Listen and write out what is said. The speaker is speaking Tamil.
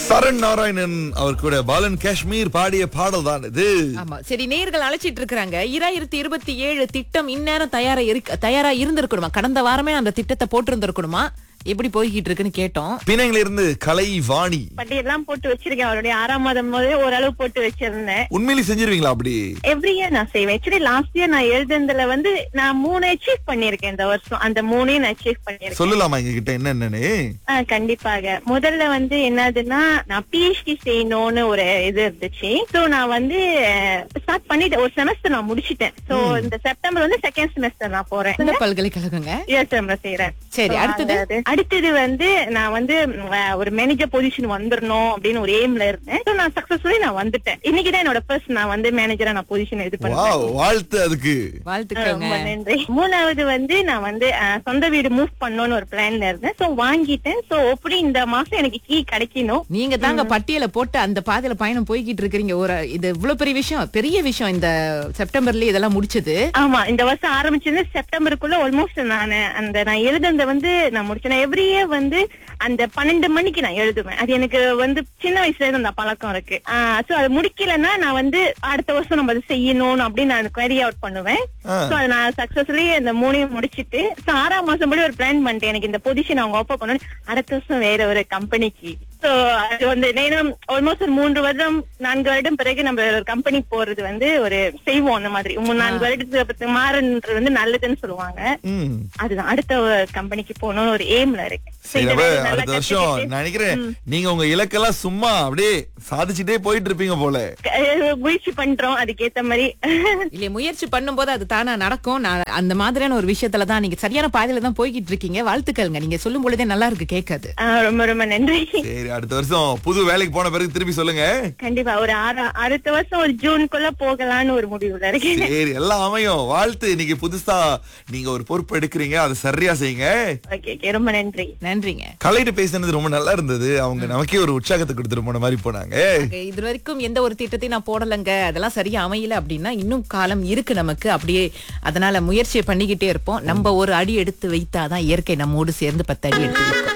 சரண் நாராயணன் அவர் கூட பாலன் காஷ்மீர் பாடிய பாடல் தான் இது ஆமா சரி நேர்கள் அழைச்சிட்டு இருக்காங்க இராயிரத்தி இருபத்தி ஏழு திட்டம் இந்நேரம் தயாரா இருக்கு தயாரா இருந்திருக்கணுமா கடந்த வாரமே அந்த திட்டத்தை போட்டிருந்திருக்கணுமா எப்படி போய்கிட்டு இருக்குன்னு கேட்டோம் பிணையில இருந்து கலை வாணி பட்டியெல்லாம் போட்டு வச்சிருக்கேன் அவருடைய ஆறாம் மாதம் போதே ஓரளவு போட்டு வச்சிருந்தேன் உண்மையிலே செஞ்சிருவீங்களா அப்படி எவ்ரி இயர் நான் செய்வேன் ஆக்சுவலி லாஸ்ட் இயர் நான் எழுதுனதுல வந்து நான் மூணு அச்சீவ் பண்ணிருக்கேன் இந்த வருஷம் அந்த மூணையும் நான் அச்சீவ் பண்ணிருக்கேன் சொல்லலாமா எங்க கிட்ட என்னென்னு ஆ, கண்டிப்பாக முதல்ல வந்து என்னதுன்னா நான் பிஹெச்டி செய்யணும்னு ஒரு இது இருந்துச்சு சோ நான் வந்து ஸ்டார்ட் பண்ணிட்டேன் ஒரு செமஸ்டர் நான் முடிச்சிட்டேன் சோ இந்த செப்டம்பர் வந்து செகண்ட் செமஸ்டர் நான் போறேன் இந்த பல்கலைக்கழகங்க இயர் செய்யறேன் சரி, So, அடுத்தது? அதாவது- அடுத்தது வந்து நான் வந்து ம், அஹ், ஒரு மேனேஜர் பொசிஷன் வந்துடணும் அப்படின்னு ஒரு எய்ம்ல இருந்தேன் So, நான் சக்சஸ்ஃபுல்லி நான் வந்துட்டேன் இன்னைக்கு தான் என்னோட ஃபர்ஸ்ட் நான் வந்து மேனேஜரா நான் பொசிஷன் இது பண்ணேன் வாவ் வாழ்த்து அதுக்கு வாழ்த்துக்கங்க ரொம்ப நன்றி மூணாவது வந்து நான் வந்து அஹ், சொந்த வீடு மூவ் பண்ணணும்னு ஒரு பிளான்ல இருந்தேன் சோ வாங்கிட்டேன் சோ எப்படி இந்த மாசம் எனக்கு கீ கிடைக்கணும் நீங்க தாங்க பட்டியலை போட்டு அந்த பாதையில பயணம் போய்கிட்டு இருக்கிறீங்க ஒரு இது இவ்வளவு பெரிய விஷயம் பெரிய விஷயம் இந்த செப்டம்பர்ல இதெல்லாம் முடிச்சது ஆமா இந்த வருஷம் ஆரம்பிச்சது செப்டம்பருக்குள்ள ஆல்மோஸ்ட் நான் அந்த நான் எழுதுனத வந்து நான் முடிச்சேன் எவ்ரி இயர் வந்து அந்த பன்னெண்டு மணிக்கு நான் எழுதுவேன் அது எனக்கு வந்து சின்ன வயசுல இருந்து அந்த பழக்கம் இருக்கு சோ அது முடிக்கலன்னா நான் வந்து அடுத்த வருஷம் நம்ம அதை செய்யணும் அப்படின்னு நான் query அவுட் பண்ணுவேன் ஆ. சோ அது நான் சக்சஸ்ஃபுல்லி அந்த மூணையும் முடிச்சிட்டு சோ ஆறாம் மாசம் படி ஒரு பிளான் பண்ணிட்டேன் எனக்கு இந்த பொசிஷன் அவங்க ஆஃபர் பண்ணணும் அடுத்த வருஷம் வேற ஒரு கம்பெனிக்கு சோ அது வந்து நேரம் ஆல்மோஸ்ட் ஒரு மூன்று வருடம் நான்கு வருடம் பிறகு நம்ம ஒரு கம்பெனி போறது வந்து ஒரு செய்வோம் அந்த மாதிரி மூணு நான்கு வருடத்துக்கு அப்புறம் மாறுன்றது வந்து நல்லதுன்னு சொல்லுவாங்க ம். அதுதான் அடுத்த கம்பெனிக்கு போகணும்னு ஒரு எய்ம்ல இருக்கு So, சரி இதை அப்ப நல்லா அடுத்த வருஷம் கத்துக்கிட்டு, நான் நினைக்கிறேன் நீங்க உங்க இலக்கெல்லாம் சும்மா அப்படியே சாதிச்சுட்டே போயிட்டு இருப்பீங்க போல க- முயற்சி பண்றோம் அதுக்கேத்த மாதிரி இல்ல முயற்சி பண்ணும்போது அது தானா நடக்கும் நான் அந்த மாதிரியான ஒரு விஷயத்துல தான் நீங்க சரியான பாதையில தான் போய்கிட்டு இருக்கீங்க வாழ்த்துக்கள்ங்க நீங்க சொல்லும் பொழுதே நல்லா இருக்கு கேட்காது ஆ, ரொம்ப ரொம்ப நன்றி சரி அடுத்த வருஷம் புது வேலைக்கு போன பிறகு திருப்பி சொல்லுங்க கண்டிப்பா ஒரு ஆறு அடுத்த வருஷம் ஒரு ஜூனுக்குள்ள போகலான்னு ஒரு முடிவுல இருக்கேன் சரி எல்லாம் அமையும் வாழ்த்து இன்னைக்கு புதுசா நீங்க ஒரு பொறுப்பு எடுக்கிறீங்க அதை சரியா செய்யுங்க ஓகே ஓகே ரொம்ப நன்றி நன்றிங்க கலைட்டு பேசினது ரொம்ப நல்லா இருந்தது அவங்க நமக்கே ஒரு உற்சாகத்தை கொடுத்துட்டு போன மாதிரி போனாங்க இது வரைக்கும் எந்த ஒரு திட்டத்தையும் நான் போடலைங்க அதெல்லாம் சரியா அமையல அப்படின்னா இன்னும் காலம் இருக்கு நமக்கு அப்படியே அதனால முயற்சியை பண்ணிக்கிட்டே இருப்போம் நம்ம ஒரு அடி எடுத்து வைத்தாதான் இயற்கை நம்மோடு சேர்ந்து பத்து அடி எடுத்து வைக்கும்